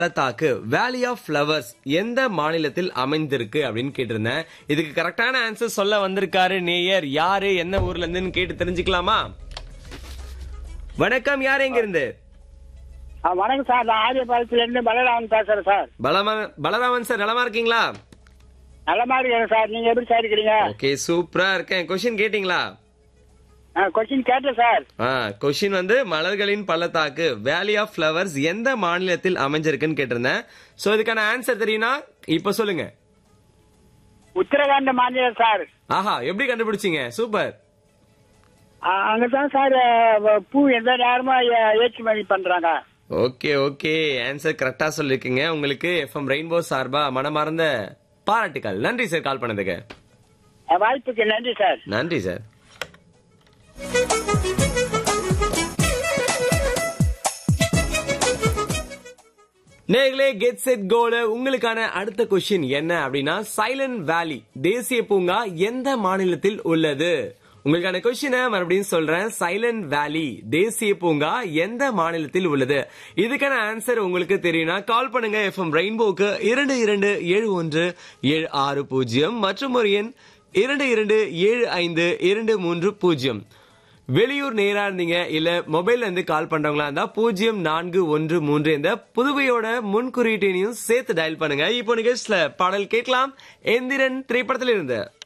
பள்ளத்தாக்கு வேலி of flowers எந்த மாநிலத்தில் அமைந்திருக்கு அப்படின்னு கேட்டிருந்தேன் இதுக்கு கரெக்டான ஆன்சர் சொல்ல வந்திருக்காரு நேயர் யாரு என்ன ஊர்ல இருந்துன்னு கேட்டு தெரிஞ்சுக்கலாமா வணக்கம் யார் எங்க இருந்து ஆ, வணக்கம் சார் நான் ஆரியபாளையத்துல இருந்து பலராமன் பேசுறேன் சார் பலமா- பலராமன் சார் நலமா இருக்கீங்களா நல்ல மாதிரி இருக்கேன் சார் நீங்க எப்படி சார் இருக்கிறீங்க ஓகே சூப்பரா இருக்கேன் கொஸ்டின் கேட்டீங்களா கொஸ்டின் கேட்டேன் சார் ஆ கொஸ்டின் வந்து மலர்களின் பள்ளத்தாக்கு வேலி ஆஃப் ஃப்ளவர்ஸ் எந்த மாநிலத்தில் அமைஞ்சிருக்குன்னு கேட்டிருந்தேன் சோ இதுக்கான ஆன்சர் தெரியும்னா இப்ப சொல்லுங்க உத்தரகாண்ட் மாநிலம் சார் ஆஹா எப்படி கண்டுபிடிச்சீங்க சூப்பர் ஆ, அங்கதான் சார் அ, பூ எந்த நேரமா ஏ- ஏற்றுமதி பண்றாங்க ஓகே ஓகே ஆன்சர் கரெக்டா சொல்லிருக்கீங்க உங்களுக்கு எஃப்எம் ரெயின்போ சார்பா மனமார்ந்த பாராட்டுக்கள் நன்றி சார் கால் பண்ணதுக்கு அ, வாய்ப்புக்கு நன்றி சார் நன்றி சார் நேர்களே கெட் செட் கோல உங்களுக்கான அடுத்த கொஸ்டின் என்ன அப்படின்னா சைலண்ட் வேலி தேசிய பூங்கா எந்த மாநிலத்தில் உள்ளது உங்களுக்கான கொஸ்டினை மறுபடியும் சொல்றேன் சைலண்ட் வேலி தேசிய பூங்கா எந்த மாநிலத்தில் உள்ளது இதுக்கான ஆன்சர் உங்களுக்கு தெரியும்னா கால் பண்ணுங்க எஃப்எம் ரெயின்போக்கு இரண்டு இரண்டு ஏழு ஒன்று ஏழு ஆறு பூஜ்ஜியம் மற்றும் ஒரு எண் இரண்டு இரண்டு ஏழு ஐந்து இரண்டு மூன்று பூஜ்ஜியம் வெளியூர் நேரா இருந்தீங்க இல்ல மொபைல்ல இருந்து கால் பண்றவங்களா இருந்தா பூஜ்ஜியம் நான்கு ஒன்று மூன்று இந்த புதுவையோட முன்குறியீட்டையும் சேர்த்து டயல் பண்ணுங்க இப்போ நிகழ்ச்சியில பாடல் கேட்கலாம் எந்திரன் திரைப்படத்தில் இருந்து